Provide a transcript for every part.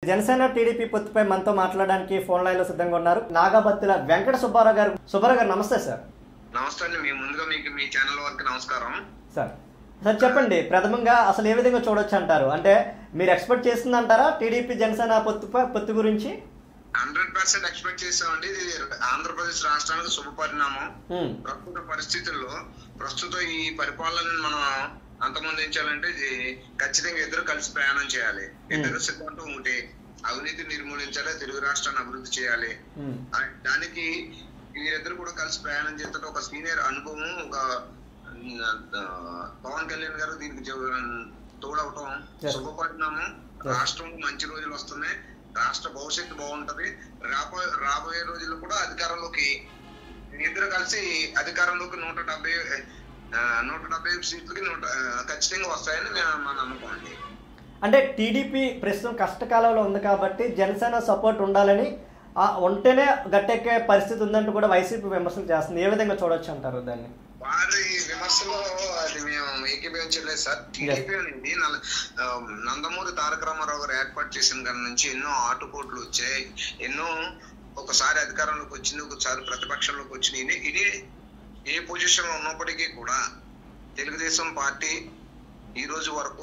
Janasena TDP పొత్తుపై మనతో మాట్లాడడానికి phone line లో సిద్ధంగా ఉన్నారు నాగబత్తుల వెంకట సుబ్బారావు గారు సుబ్బారావు గారు నమస్తే సార్ నమస్తే అండి మీ ముందుగా మీకు మీ ఛానల్ వారికి నమస్కారం సార్ సార్ చెప్పండి ప్రథమంగా అసలు ఏ విధంగా చూడొచ్చు అంటారు అంటే మీరు ఎక్స్పెక్ట్ చేస్తుందంటారా టీడీపీ జనసేన పొత్తుపై పొత్తు గురించి హండ్రెడ్ పర్సెంట్ ఎక్స్పెక్ట్ చేసామండి ఇది ఆంధ్రప్రదేశ్ రాష్ట్రానికి శుభ పరిణామం ఉమ్, ప్రస్తుత పరిస్థితుల్లో ప్రస్తుతం ఈ పరిపాలనను మనం అంతమొందించాలంటే ఇది ఖచ్చితంగా ఇద్దరు కలిసి ప్రయాణం చేయాలి ఇద్దరు సిద్ధాంతం ఒకటి అవినీతి నిర్మూలించాలి తెలుగు రాష్ట్రాన్ని అభివృద్ధి చేయాలి ఉమ్, ఆ, దానికి వీరిద్దరు కూడా కలిసి ప్రయాణం చేస్తుంటే ఒక సీనియర్ అనుభవం ఒక ఆ, పవన్ కళ్యాణ్ గారు దీనికి జో- తోడవటం Yes. శుభపరిణామం రాష్ట్రంలో మంచి రోజులు వస్తున్నాయి రాష్ట్ర భవిష్యత్తు బాగుంటది రాబోయే రాబోయే రోజుల్లో కూడా అధికారంలోకి ఇద్దరు కలిసి అధికారంలోకి నూట డెబ్బై ఆ, నూట డెబ్బై సీట్లకి నూట ఆ, ఖచ్చితంగా వస్తాయని మే- మా నమ్మకం అండి అంటే టీడీపీ ప్రస్తుతం కష్టకాలంలో ఉంది కాబట్టి జనసేన సపోర్ట్ ఉండాలని ఆ, ఉంటేనే గట్టెక్కే పరిస్థితి ఉందంటూ కూడా వైసీపీ విమర్శలు చేస్తుంది ఏ విధంగా చూడొచ్చు అంటారు దాన్ని వారి విమర్శలో అది మేము ఏకీభవించలేదు సార్ టీడీపీ అనేది నల- ఆ, నందమూరి తారక రామారావు గారు ఏర్పాటు చేసిన కాడి నుంచి ఎన్నో ఆటుపోట్లు వచ్చాయి ఎన్నో ఒకసారి అధికారంలోకి వచ్చింది ఒకసారి ప్రతిపక్షంలోకి వచ్చింది ఇది ఇది ఏ పొజిషన్ లో ఉన్నప్పటికీ కూడా తెలుగుదేశం పార్టీ ఈ రోజు వరకు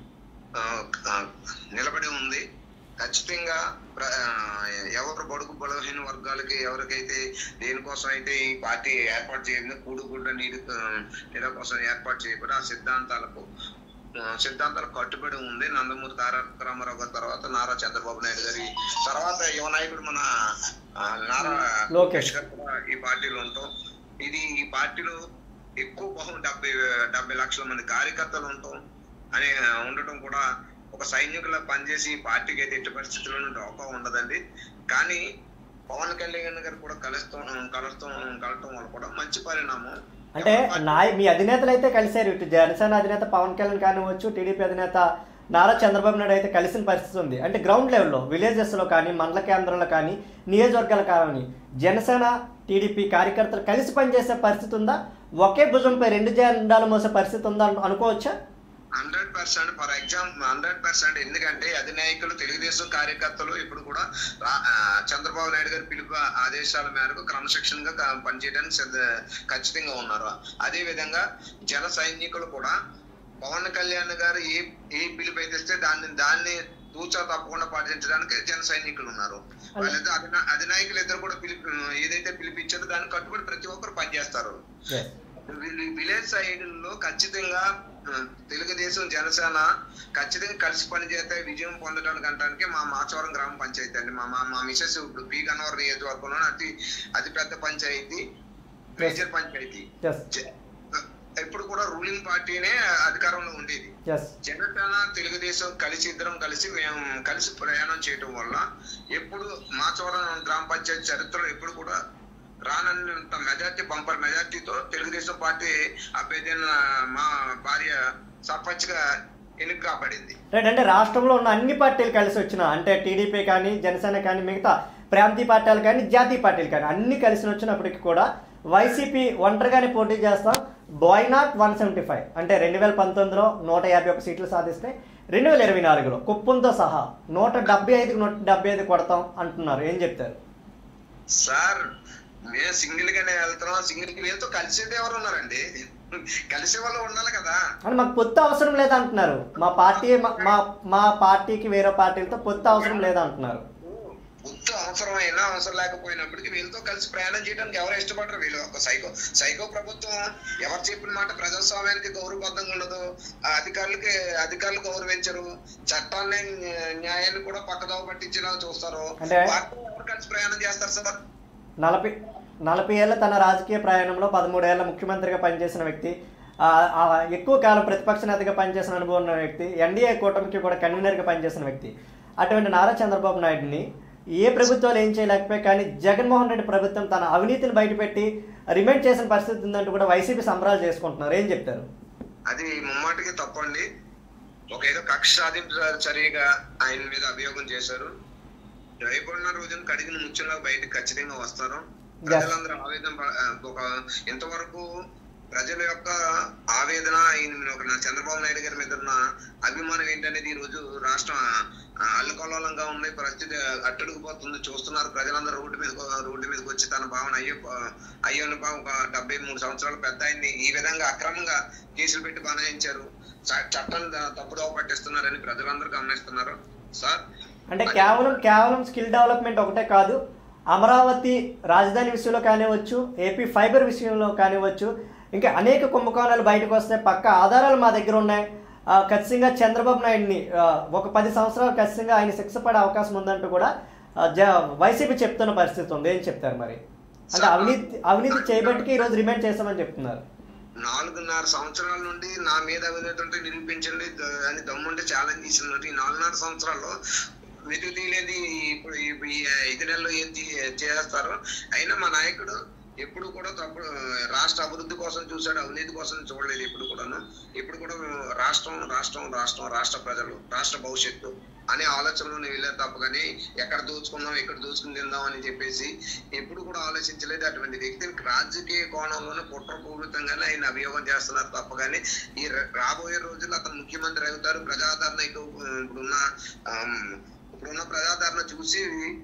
ఆ, ఆ, నిలబడి ఉంది ఖచ్చితంగా ప్ర- ఆ, ఎవరు బడుగు బలహీన వర్గాలకి ఎవరికైతే దేనికోసం అయితే ఈ పార్టీ ఏర్పాటు చేయండి కూడుగుడ్డ నీరు ఆ, నీళ్ళ కోసం ఏర్పాటు చేయబడి ఆ సిద్ధాంతాలకు ఆ, సిద్ధాంతాలకు కట్టుబడి ఉంది నందమూరి తారక రామారావు గారి తర్వాత నారా చంద్రబాబు నాయుడు గారి తర్వాత యువ నాయకుడు మన ఆ, నారా లోకేష్. గారు కూడా ఈ పార్టీలో ఉంటాం ఇది ఈ పార్టీలో ఎక్కువ బహు డెబ్బై డెబ్బై లక్షల మంది కార్యకర్తలు ఉంటాం అని ఉండటం కూడా ఒక సైనికులా పనిచేసి ఈ పార్టీకి అయితే ఎట్టి పరిస్థితుల్లోనూ డోకా ఉండదండి కానీ పవన్ కళ్యాణ్ గారు కూడా కలుస్తాం కలుస్తాం కలవటం వల్ల కూడా మంచి పరిణామం అంటే నాయ మీ అధినేతలు అయితే కలిశారు ఇటు జనసేన అధినేత పవన్ కళ్యాణ్ కానివచ్చు టీడీపీ అధినేత నారా చంద్రబాబు నాయుడు అయితే కలిసిన పరిస్థితి ఉంది అంటే గ్రౌండ్ లెవెల్లో విలేజెస్లో కానీ మండల కేంద్రంలో కానీ నియోజకవర్గాల కానీ జనసేన టీడీపీ కార్యకర్తలు కలిసి పనిచేసే పరిస్థితి ఉందా ఒకే భుజంపై రెండు జెండాలు మోసే పరిస్థితి ఉందా అను- అనుకోవచ్చా hundred percent for example hundred percent ఎందుకంటే అధినాయకులు తెలుగుదేశం కార్యకర్తలు ఇప్పుడు కూడా రా- ఆ, చంద్రబాబు నాయుడు గారి పిలుపు ఆదేశాల మేరకు క్రమశిక్షణగా క- పనిచేయడానికి సిద్ధ- ఖచ్చితంగా ఉన్నారు అదే విధంగా జన సైనికులు కూడా పవన్ కళ్యాణ్ గారు ఏ ఏ పిలుపు అయితే ఇస్తే దాన్ని దాన్ని తూచా తప్పకుండా పాటించడానికి జన సైనికులు ఉన్నారు వాళ్ళిద్దరు అధినా అధినాయకులు ఇద్దరు కూడా పిలుపు ఏదైతే పిలిపించారో దాన్ని కట్టుబడి ప్రతి ఒక్కరు పనిచేస్తారు వి- విలేజ్ సైడ్ లో ఖచ్చితంగా ఆ, తెలుగుదేశం జనసేన ఖచ్చితంగా కలిసి పనిచేస్తే విజయం పొందడానికి అంటానికి మా మాచవరం గ్రామ పంచాయతీ అండి మా మా మా మిసెస్ ఇప్పుడు పి గన్నవరం నియోజకవర్గంలో అతి అతి పెద్ద పంచాయతీ మేజర్ పంచాయతీ ఎస్ జ- ఇప్పుడు కూడా రూలింగ్ పార్టీనే అధికారంలో ఉండేది ఎస్ జనసేన తెలుగుదేశం కలిసి ఇద్దరం కలిసి మేము కలిసి ప్రయాణం చేయటం వల్ల ఎప్పుడు మాచవరం గ్రామ పంచాయతీ చరిత్రలో ఎప్పుడు కూడా రానంత మెజార్టీ బంపర్ మెజార్టీతో తెలుగుదేశం పార్టీ అభ్యర్థి అయిన మా భార్య సర్పంచ్ గా ఎన్నిక కాబడింది రైట్ అంటే రాష్ట్రంలో ఉన్న అన్ని పార్టీలు కలిసి వచ్చిన అంటే టీడీపీ కానీ జనసేన కానీ మిగతా ప్రాంతీయ పార్టీలు కానీ జాతీయ పార్టీలు కానీ అన్ని కలిసి వచ్చినప్పటికీ కూడా వైసీపీ ఒంటరిగానే పోటీ చేస్తాం by not one seventy five అంటే రెండు వేల పంతొమ్మిదిలో నూట యాభై ఒక సీట్లు సాధిస్తే రెండు వేల ఇరవై నాలుగులో కుప్పంతో సహా నూట డెబ్బై ఐదుకి నూట డెబ్బై ఐదు కొడతాం అంటున్నారు ఏం చెప్తారు సార్ మేము సింగిల్ గానే వెళ్తున్నాం సింగిల్ కి వెళ్తూ కలిసేది ఎవరు ఉన్నారండి కలిసే వాళ్ళు ఉండాలి కదా అని మాకు పొత్తు అవసరం లేదంటున్నారు మా పార్టీ మా- మా మా పార్టీకి వేరే పార్టీలతో పొత్తు అవసరం లేదంటున్నారు ఉత్తు అవసరమైనా అవసరం లేకపోయినప్పటికీ వీళ్ళతో కలిసి ప్రయాణం చేయడానికి ఎవరు ఇష్టపడరు వీళ్ళు ఒక సైకో సైకో ప్రభుత్వం ఎవరు చెప్పిన మాట ప్రజాస్వామ్యానికి గౌరవబద్ధంగా ఉండదు ఆ అధికారులకి అధికారులు గౌరవించరు చట్టాన్ని న్యా- న్యాయాన్ని కూడా పక్కదోవ పట్టించేలా చూస్తారు అంటే- వాటితో ఎవరు కలిసి ప్రయాణం చేస్తారు సార్ నలభై నలభై ఏళ్ళ తన రాజకీయ ప్రయాణంలో పదమూడేళ్ల ముఖ్యమంత్రిగా పనిచేసిన వ్యక్తి ఆ, ఆ, ఎక్కువ కాలం ప్రతిపక్ష నేతగా పనిచేసిన అనుభవం ఉన్న వ్యక్తి ఎన్డీఏ కూటమికి కూడా కన్వీనర్గా పనిచేసిన వ్యక్తి అటువంటి నారా చంద్రబాబు నాయుడిని ఏ ప్రభుత్వాలు ఏం చేయలేకపోయి కానీ జగన్మోహన్ రెడ్డి ప్రభుత్వం తన అవినీతిని బయటపెట్టి రిమైండ్ చేసిన పరిస్థితి ఉందంటూ కూడా వైసీపీ సంబరాలు చేసుకుంటున్నారు ఏం చెప్తారు అది ముమ్మాటికి తప్పండి ఒక ఏదో కక్ష సాధింపు చర్యగా ఆయన మీద అభియోగం చేశారు రేపన్న రోజున కడిగిన ముచ్చులా బయటకు ఖచ్చితంగా వస్తారు ప్రజలందరూ ఆవేదన ప- ఆ, ఒక ఇంతవరకు ప్రజల యొక్క ఆవేదన ఆయన మీద ఒక నా- చంద్రబాబు నాయుడు గారి మీద ఉన్న అభిమానం ఏంటనేది ఈ రోజు రాష్ట్రం ఆ, అల్లకల్లోలంగా ఉంది పరిస్థితి అట్టడుగుపోతుంది చూస్తున్నారు ప్రజలందరూ రోడ్డు మీద రోడ్డు మీదకి వచ్చి తన భావన అయ్యో అయ్యోని బాబు ఒక డెబ్బై మూడు సంవత్సరాల పెద్ద ఆయన్ని ఈ విధంగా అక్రమంగా కేసులు పెట్టి బనాయించారు చ- చట్టం తప్పుదోవ పట్టిస్తున్నారని ప్రజలందరూ గమనిస్తున్నారు సార్ అంటే కేవలం కేవలం స్కిల్ డెవలప్మెంట్ ఒకటే కాదు అమరావతి రాజధాని విషయంలో కానివ్వచ్చు ఏపీ ఫైబర్ విషయంలో కానివ్వచ్చు ఇంకా అనేక కుంభకోణాలు బయటకు వస్తాయి పక్క ఆధారాలు మా దగ్గర ఉన్నాయి ఆ, ఖచ్చితంగా చంద్రబాబు నాయుడిని ఆ, ఒక పది సంవత్సరాలు ఖచ్చితంగా ఆయన శిక్ష పడే అవకాశం ఉందంటూ కూడా ఆ, జ వైసీపీ చెప్తున్న పరిస్థితి ఉంది ఏం చెప్తారు మరి అంటే అవినీతి అవినీతి చేయబట్టికి ఈరోజు రిమైండ్ చేస్తామని చెప్తున్నారు నాలుగున్నర సంవత్సరాల నుండి నా మీద అవినీతి ఉంటే నిరూపించండి ద- అని దమ్ముంటే ఛాలెంజ్ చేసినట్టు ఈ నాలుగున్నర సంవత్సరాల్లో వెతుకు తీయలేదు ఇప్పుడు ఈ- ఈ ఐదు నెలలు ఏం తీ- చేస్తారు అయినా మా నాయకుడు ఎప్పుడు కూడా తప్పుడు రాష్ట్ర అభివృద్ధి కోసం చూశాడు అవినీతి కోసం చూడలేదు ఇప్పుడు కూడాను ఇప్పుడు కూడా రాష్ట్రం రాష్ట్రం రాష్ట్రం రాష్ట్ర ప్రజలు రాష్ట్ర భవిష్యత్తు అనే ఆలోచనలో వెళ్ళారు తప్ప కానీ ఎక్కడ దోచుకుందాం ఎక్కడ దోచుకుని తిందాం అని చెప్పేసి ఎప్పుడు కూడా ఆలోచించలేదు అటువంటి వ్యక్తిని రాజకీయ కోణంలోనే కుట్రపూరితంగానే ఆయన అభియోగం చేస్తున్నారు తప్ప కానీ ఈ ర- రాబోయే రోజుల్లో అతను ముఖ్యమంత్రి అవుతారు ప్రజాదరణ ఎక్కువ ఇప్పుడున్న ఆమ్, ఇప్పుడున్న ప్రజాదరణ చూసి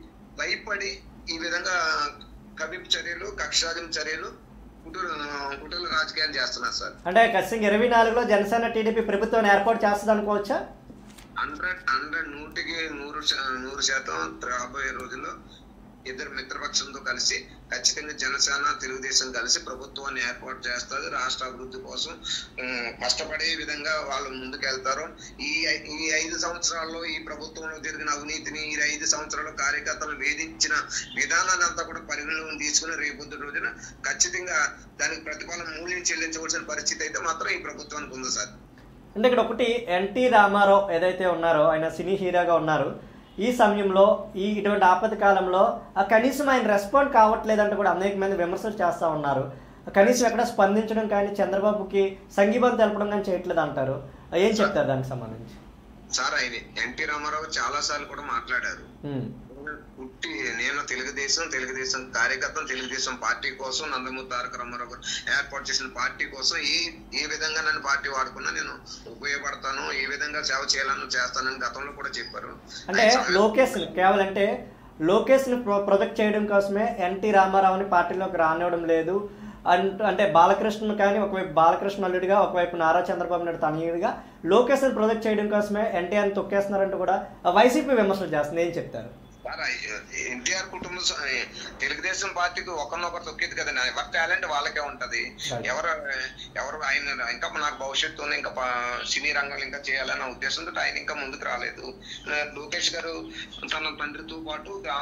భయపడి ఈ విధంగా కవింపు చర్యలు కక్షాదింపు చర్యలు కుటుంబ కుటుంబ రాజకీయాలు చేస్తున్నారు సార్ అంటే ఖచ్చితంగా ఇరవై నాలుగులో జనసేన టీడీపీ ప్రభుత్వం ఏర్పాటు చేస్తుంది అనుకోవచ్చా హండ్రెడ్ హండ్రెడ్ నూటికి నూరు శా- నూరు శాతం రాబోయే రోజుల్లో ఇద్దరు మిత్రపక్షంతో కలిసి ఖచ్చితంగా జనసేన తెలుగుదేశం కలిసి ప్రభుత్వాన్ని ఏర్పాటు చేస్తారు రాష్ట్ర అభివృద్ధి కోసం ఉమ్, కష్టపడే విధంగా వాళ్ళు ముందుకెళ్తారు ఈ ఐ- ఈ ఐదు సంవత్సరాల్లో ఈ ప్రభుత్వంలో జరిగిన అవినీతిని ఈ ఐదు సంవత్సరాల్లో కార్యకర్తలు వేధించిన విధానాన్ని అంతా కూడా పరిగణలోకి తీసుకుని రేపొద్దు రోజున ఖచ్చితంగా దానికి ప్రతిఫలం మూల్యం చెల్లించవలసిన పరిస్థితి అయితే మాత్రం ఈ ప్రభుత్వానికి ఉంది సార్ అంటే ఇక్కడ ఒకటి ఎన్టీ రామారావు ఏదైతే ఉన్నారో ఆయన సినీ హీరోగా ఉన్నారు ఈ సమయంలో ఈ ఇటువంటి ఆపద కాలంలో ఆ కనీసం ఆయన రెస్పాండ్ కావట్లేదంటే కూడా అనేక మంది విమర్శలు చేస్తూ ఉన్నారు కనీసం ఎక్కడ స్పందించడం కానీ చంద్రబాబుకి సంఘీభావం తెలపడం కానీ చేయట్లేదు అంటారు ఏం చెప్తారు దానికి సంబంధించి సార్ ఆయన ఎన్టీ రామారావు చాలా సార్లు కూడా మాట్లాడారు ఉమ్, పుట్టి నేను తెలుగుదేశం తెలుగుదేశం కార్యకర్తను తెలుగుదేశం పార్టీ కోసం నందమూరి తారక రామారావు గారు ఏర్పాటు చేసిన పార్టీ కోసం ఏ ఏ విధంగా నన్ను పార్టీ వాడుకున్నా నేను ఉపయోగపడతాను ఏ విధంగా సేవ చేయాలని చేస్తానని గతంలో కూడా చెప్పారు అంటే ఆయన చాలా- లోకేష్ కేవలం అంటే లోకేష్ని ప్రొ ప్రొజెక్ట్ చేయడం కోసమే ఎన్టీ రామారావుని పార్టీలోకి రానివ్వడం లేదు అంటూ అంటే బాలకృష్ణ కానీ ఒకవైపు బాలకృష్ణ అల్లుడిగా ఒకవైపు నారా చంద్రబాబు నాయుడు తనయుడిగా లోకేష్ని ప్రొజెక్ట్ చేయడం కోసమే ఎన్టీఆర్ని తొక్కేస్తున్నారంటూ కూడా వైసీపీ విమర్శలు చేస్తుంది ఏం చెప్తారు సార్ ఎన్టీఆర్ కుటుంబం స- తెలుగుదేశం పార్టీకి ఒకరినొకరు తొక్కేది కదండి ఎవరి టాలెంట్ వాళ్ళకే ఉంటది Right. ఎవరు ఎవరు ఆయన ఇంకా నాకు భవిష్యత్తు ఉంది, ఇంకా ప- సినీ రంగంలో ఇంకా చేయాలన్న ఉద్దేశంతో ఆయన ఇంకా ముందుకు రాలేదు ఆ, లోకేష్ గారు తన తండ్రితో పాటు ఆ,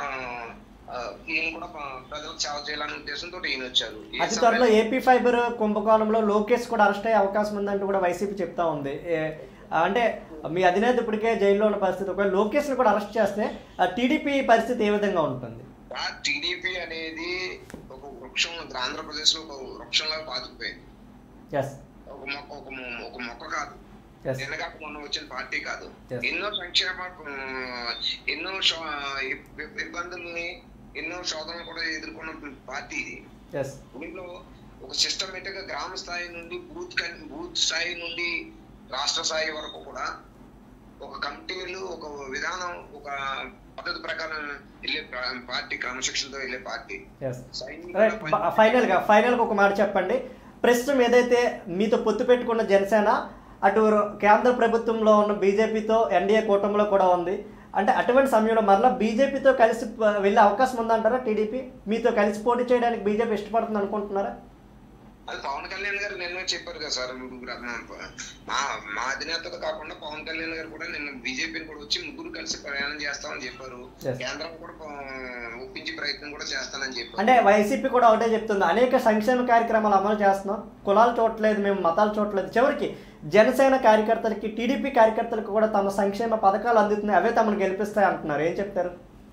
ఆ, ఈయన కూడా ప- ప్రజలకు సేవ చేయాలనే ఉద్దేశంతో ఈయన వచ్చారు ఈ అతి త్వరలో ఏపీ ఫైబర్ కుంభకోణంలో లోకేష్ కూడా అరెస్ట్ అయ్యే అవకాశం ఉందంటూ కూడా వైసీపీ చెప్తా ఉంది ఏ- అంటే మీ అధినేత ఇప్పటికే జైల్లో ఉన్న పరిస్థితి ఒకవేళ లోకేష్ని కూడా అరెస్ట్ చేస్తే టీడీపీ పరిస్థితి ఏ విధంగా ఉంటుంది టీడీపీ అనేది ఒక వృక్షం ఆంధ్రప్రదేశ్ లో ఒక వృక్షంలా పాతుకుపోయింది ఎస్ ఒక మొక్క ఒక మొ- ఒక మొక్క కాదు ఎస్ నిన్నగాక మొన్న వచ్చిన పార్టీ కాదు Yes. ఎన్నో సంక్షేమ ఉమ్, ఎన్నో శో- ఇబ్- ఇబ్బందుల్ని ఎన్నో శోధనలు కూడా ఎదుర్కొన్న పార్టీ ఇది ఎస్ దీంట్లో ఒక సిస్టమేటిక్ గా గ్రామ స్థాయి నుండి బూత్ కన్- బూత్ స్థాయి నుండి రాష్ట్ర స్థాయి వరకు కూడా ఒక కమిటీలు ఒక విధానం ఒక పద్ధతి ప్రకారం వెళ్ళే ప్ర- పార్టీ క్రమశిక్షణతో వెళ్ళే పార్టీ ఎస్ సైనికుల రైట్ పని- ఫైనల్ గా ఫైనల్ గా ఒక మాట చెప్పండి ప్రస్తుతం ఏదైతే మీతో పొత్తు పెట్టుకున్న జనసేన అటు కేంద్ర ప్రభుత్వంలో ఉన్న బీజేపీతో ఎన్డీఏ కూటమిలో కూడా ఉంది అంటే అటువంటి సమయంలో మరలా బీజేపీతో కలిసి ప- వెళ్ళే అవకాశం ఉందంటారా టీడీపీ మీతో కలిసి పోటీ చేయడానికి బీజేపీ ఇష్టపడుతుంది అనుకుంటున్నారా అది పవన్ కళ్యాణ్ గారు నిన్న చెప్పారు కదా సార్ ముగ్గురు అన్న- మా మా అధినేతతో కాకుండా పవన్ కళ్యాణ్ గారు కూడా నిన్న బీజేపీని కూడా వచ్చి ముగ్గురు కలిసి ప్రయాణం చేస్తామని చెప్పారు Yes. కేంద్రం కూడా ప- ఒప్పించే ప్రయత్నం కూడా చేస్తానని చెప్పారు అంటే వైసీపీ కూడా ఒకటే చెప్తుంది అనేక సంక్షేమ కార్యక్రమాలు అమలు చేస్తున్నాం కులాలు చూడట్లేదు మేము మతాలు చూడట్లేదు చివరికి జనసేన కార్యకర్తలకి టీడీపీ కార్యకర్తలకు కూడా తమ సంక్షేమ పథకాలు అందుతున్నాయి అవే తమను గెలిపిస్తాయి అంటున్నారు ఏం చెప్తారు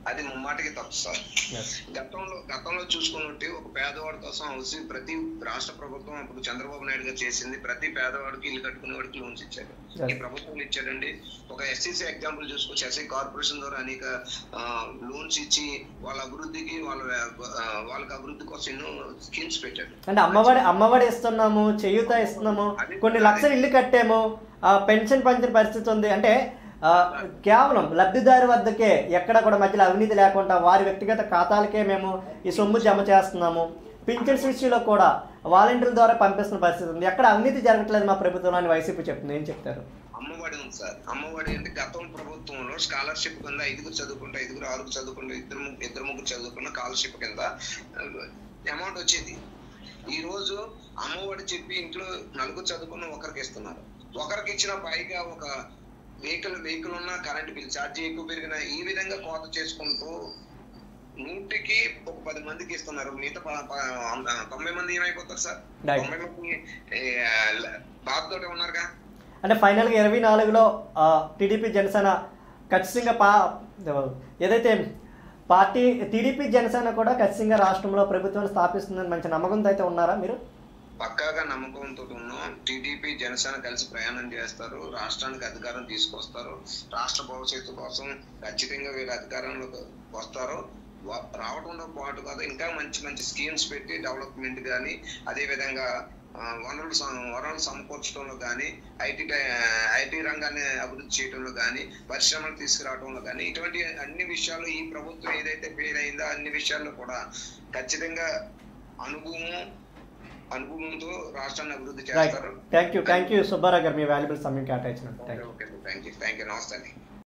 అది ముమ్మాటికి తప్పు సార్ Yes. గతంలో గతంలో చూసుకున్నట్టు ఒక పేదవాడి కోసం అవసరం ప్రతి రాష్ట్ర ప్రభుత్వం అప్పుడు చంద్రబాబు నాయుడు గారు చేసింది ప్రతి పేదవాడికి ఇల్లు కట్టుకునే వాడికి లోన్స్ ఇచ్చారు Yes. ఈ ప్రభుత్వం ఇచ్చారండి ఒక ఎస్సీసీ ఎగ్జాంపుల్ చూసుకోవచ్చు ఎస్సీ కార్పొరేషన్ ద్వారా అనేక లోన్స్ ఇచ్చి వాళ్ళ అభివృద్ధికి వాళ్ళ ఆ, వాళ్ళకి అభివృద్ధి కోసం ఎన్నో స్కీమ్స్ పెట్టారు అంటే అమ్మఒడి అమ్మఒడి ఇస్తున్నాము చేయూత ఇస్తున్నాము కొన్ని లక్షలు ఇల్లు కట్టాము ఆ, పెన్షన్ పంచిన పరిస్థితి ఉంది అంటే ఆ, కేవలం లబ్ధిదారు వద్దకే ఎక్కడ కూడా మధ్యలో అవినీతి లేకుండా వారి వ్యక్తిగత ఖాతాలకే మేము ఈ సొమ్ము జమ చేస్తున్నాము పింఛన్స్ విషయంలో కూడా వాలంటీర్ల ద్వారా పంపిస్తున్న పరిస్థితి ఉంది ఎక్కడ అవినీతి జరగట్లేదు మా ప్రభుత్వంలో అని వైసీపీ చెప్తుంది ఏం చెప్తారు అమ్మఒడి ఉంది సార్ అమ్మఒడి అంటే గతం ప్రభుత్వంలో స్కాలర్షిప్ కింద ఐదుగురు చదువుకుంటే ఐదుగురు ఆరుగురు చదువుకుంటే ఇద్దరు ము- ఇద్దరు ముగ్గురు చదువుకున్న స్కాలర్షిప్ కింద అమౌంట్ వచ్చేది ఈ రోజు అమ్మఒడి చెప్పి ఇంట్లో నలుగురు చదువుకున్న ఒకరికి ఇస్తున్నారు ఒకరికి ఇచ్చిన పైగా ఒక వెహికల్ వెహికల్ ఉన్న కరెంట్ బిల్ ఛార్జీ ఎక్కువ పెరిగిన ఈ విధంగా కోత చేసుకుంటూ నూటికి ఒక పది మందికి ఇస్తున్నారు మిగతా ప- ప- తొంభై మంది ఏమైపోతారు సార్ Right. తొంభై మంది బాధతోటే ఉన్నారుగా అంటే ఫైనల్గా ఇరవై నాలుగులో టీడీపీ జనసేన ఖచ్చితంగా పా ఏదైతే పార్టీ టీడీపీ జనసేన కూడా ఖచ్చితంగా రాష్ట్రంలో ప్రభుత్వాన్ని స్థాపిస్తుందని మంచి నమ్మకంతో అయితే ఉన్నారా మీరు పక్కాగా నమ్మకంతో ఉన్నాం టీడీపీ జనసేన కలిసి ప్రయాణం చేస్తారు రాష్ట్రానికి అధికారం తీసుకొస్తారు రాష్ట్ర భవిష్యత్తు కోసం ఖచ్చితంగా వీళ్ళు అధికారంలోకి వస్తారు వ- రావడంతో పాటు కాదు ఇంకా మంచి మంచి స్కీమ్స్ పెట్టి డెవలప్మెంట్ కానీ అదే విధంగా ఆ, వనరులు సమ- వనరులు సమకూర్చడంలో కానీ ఐటీ ఐటీ రంగాన్ని అభివృద్ధి చేయడంలో కానీ పరిశ్రమలు తీసుకురావడంలో కానీ ఇటువంటి అన్ని విషయాలు ఈ ప్రభుత్వం ఏదైతే ఫెయిల్ అయిందో అన్ని విషయాల్లో కూడా ఖచ్చితంగా అనుభవం అనుభవంతో రాష్ట్రాన్ని అభివృద్ధి రైట్ చేస్తారు thank you thank you Subbarao garu మీ వాల్యుబుల్ సమయం కేటాయించినట్టు thank you okay thank you thank you namaste అండి